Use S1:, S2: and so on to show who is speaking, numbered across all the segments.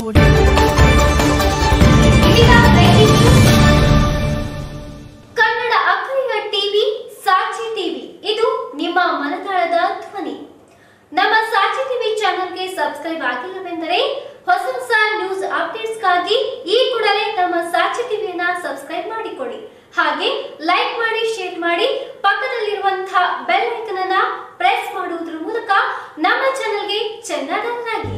S1: ನೋಡಿ
S2: ಇದೀಗ breaking news. Kannada ಅಖರಿಯ ಟಿವಿ ಸಾಕ್ಷಿ ಟಿವಿ ಇದು ನಿಮ್ಮ ಮನದಾಳದ ಧ್ವನಿ ನಮ್ಮ ಸಾಕ್ಷಿ ಟಿವಿ ಚಾನೆಲ್ಗೆ ಸಬ್ಸ್ಕ್ರೈಬ್ ಆಗಿಲ್ಲವೆಂದರೆ ಹೊಸ ಹೊಸ ನ್ಯೂಸ್ ಅಪ್ಡೇಟ್ಸ್ಗಾಗಿ ಈ ಕೂಡಲೇ ನಮ್ಮ ಸಾಕ್ಷಿ ಟಿವಿಯನ್ನ ಸಬ್ಸ್ಕ್ರೈಬ್ ಮಾಡಿಕೊಳ್ಳಿ ಹಾಗೆ ಲೈಕ್ ಮಾಡಿ ಶೇರ್ ಮಾಡಿ ಪಕ್ಕದಲ್ಲಿರುವಂತಹ ಬೆಲ್ ಐಕನ್ ಅನ್ನ ಪ್ರೆಸ್ ಮಾಡುವುದರ ಮೂಲಕ ನಮ್ಮ ಚಾನೆಲ್ಗೆ ಚೆನ್ನಾಗಿ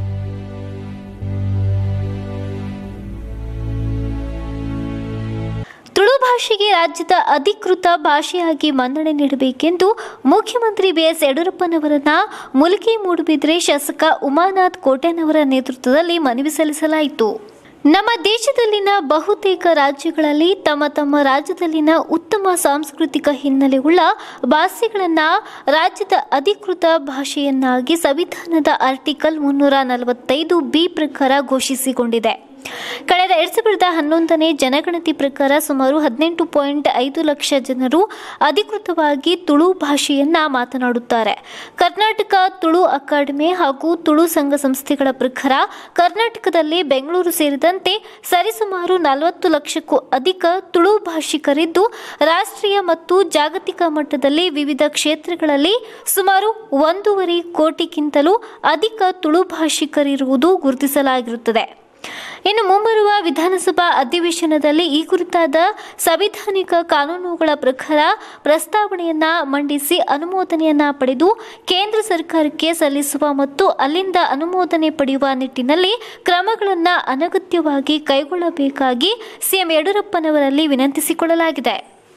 S2: ತುಳು ಭಾಷೆಗೆ ರಾಜ್ಯದ ಅಧಿಕೃತ ಭಾಷೆಯಾಗಿ ಮನ್ನಣೆ ನೀಡಬೇಕೆಂದು ಮುಖ್ಯಮಂತ್ರಿ ಬಿಎಸ್ ಯಡಿಯೂರಪ್ಪನವರನ್ನ ಮುಲ್ಕಿ ಮೂಡುಬಿದ್ರೆ ಶಾಸಕ ಉಮಾನಾಥ್ ಕೋಟೆನವರ ನೇತೃತ್ವದಲ್ಲಿ ಮನವಿ ಸಲ್ಲಿಸಲಾಯಿತು ನಮ್ಮ ದೇಶದಲ್ಲಿನ ಬಹುತೇಕ ರಾಜ್ಯಗಳಲ್ಲಿ ತಮ್ಮ ತಮ್ಮ ರಾಜ್ಯದಲ್ಲಿನ ಉತ್ತಮ ಸಾಂಸ್ಕೃತಿಕ ಹಿನ್ನೆಲೆಯುಳ್ಳ ಭಾಷೆಗಳನ್ನು ರಾಜ್ಯದ ಅಧಿಕೃತ ಭಾಷೆಯನ್ನಾಗಿ ಸಂವಿಧಾನದ ಆರ್ಟಿಕಲ್ ಮುನ್ನೂರ ನಲವತ್ತೈದು ಬಿ ಪ್ರಕಾರ ಘೋಷಿಸಿಕೊಂಡಿದೆ ಕಳೆದ ಎರಡ್ ಸಾವಿರದ ಹನ್ನೊಂದನೇ ಜನಗಣತಿ ಪ್ರಕಾರ ಸುಮಾರು ಹದಿನೆಂಟು ಪಾಯಿಂಟ್ ಐದು ಲಕ್ಷ ಜನರು ಅಧಿಕೃತವಾಗಿ ತುಳು ಭಾಷೆಯನ್ನ ಮಾತನಾಡುತ್ತಾರೆ ಕರ್ನಾಟಕ ತುಳು ಅಕಾಡೆಮಿ ಹಾಗೂ ತುಳು ಸಂಘ ಸಂಸ್ಥೆಗಳ ಪ್ರಕಾರ ಕರ್ನಾಟಕದಲ್ಲಿ ಬೆಂಗಳೂರು ಸೇರಿದಂತೆ ಸರಿಸುಮಾರು ನಲವತ್ತು ಲಕ್ಷಕ್ಕೂ ಅಧಿಕ ತುಳು ಭಾಷಿಕರಿದ್ದು ರಾಷ್ಟ್ರೀಯ ಮತ್ತು ಜಾಗತಿಕ ಮಟ್ಟದಲ್ಲಿ ವಿವಿಧ ಕ್ಷೇತ್ರಗಳಲ್ಲಿ ಸುಮಾರು ಒಂದೂವರೆ ಕೋಟಿಗಿಂತಲೂ ಅಧಿಕ ತುಳು ಭಾಷಿಕರಿರುವುದು ಗುರುತಿಸಲಾಗಿರುತ್ತದೆ ಇನ್ನು ಮುಂಬರುವ ವಿಧಾನಸಭಾ ಅಧಿವೇಶನದಲ್ಲಿ ಈ ಕುರಿತಾದ ಸಂವಿಧಾನಿಕ ಕಾನೂನುಗಳ ಪ್ರಕಾರ ಪ್ರಸ್ತಾವನೆಯನ್ನ ಮಂಡಿಸಿ ಅನುಮೋದನೆಯನ್ನ ಪಡೆದು ಕೇಂದ್ರ ಸರ್ಕಾರಕ್ಕೆ ಸಲ್ಲಿಸುವ ಮತ್ತು ಅಲ್ಲಿಂದ ಅನುಮೋದನೆ ಪಡೆಯುವ ನಿಟ್ಟಿನಲ್ಲಿ ಕ್ರಮಗಳನ್ನು ಅನಗತ್ಯವಾಗಿ ಕೈಗೊಳ್ಳಬೇಕಾಗಿ ಸಿಎಂ ಯಡಿಯೂರಪ್ಪನವರಲ್ಲಿ ವಿನಂತಿಸಿಕೊಳ್ಳಲಾಗಿದೆ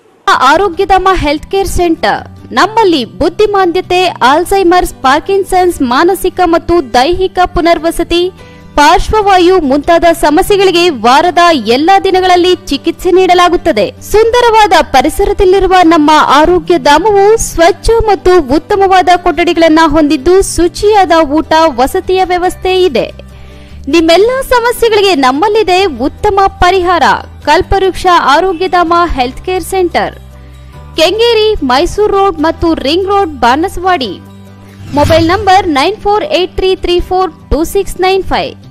S3: ಆರೋಗ್ಯಧಾಮ ಹೆಲ್ತ್ ಕೇರ್ ಸೆಂಟರ್ ನಮ್ಮಲ್ಲಿ ಬುದ್ಧಿಮಾಂದ್ಯತೆ ಆಲ್ಝೈಮರ್ಸ್ ಪಾರ್ಕಿನ್ಸನ್ಸ್ ಮಾನಸಿಕ ಮತ್ತು ದೈಹಿಕ ಪುನರ್ವಸತಿ ಪಾರ್ಶ್ವವಾಯು ಮುಂತಾದ ಸಮಸ್ಯೆಗಳಿಗೆ ವಾರದ ಎಲ್ಲಾ ದಿನಗಳಲ್ಲಿ ಚಿಕಿತ್ಸೆ ನೀಡಲಾಗುತ್ತದೆ ಸುಂದರವಾದ ಪರಿಸರದಲ್ಲಿರುವ ನಮ್ಮ ಆರೋಗ್ಯ ಧಾಮವು ಸ್ವಚ್ಛ ಮತ್ತು ಉತ್ತಮವಾದ ಕೊಠಡಿಗಳನ್ನ ಹೊಂದಿದ್ದು ಶುಚಿಯಾದ ಊಟ ವಸತಿಯ ವ್ಯವಸ್ಥೆ ಇದೆ ನಿಮ್ಮೆಲ್ಲ ಸಮಸ್ಯೆಗಳಿಗೆ ನಮ್ಮಲ್ಲಿದೆ ಉತ್ತಮ ಪರಿಹಾರ Kalpavriksha Arogyadhama health care centre Kengeri Mysuru road ಮತ್ತು ring road Banaswadi mobile number nine four eight three three four two six nine five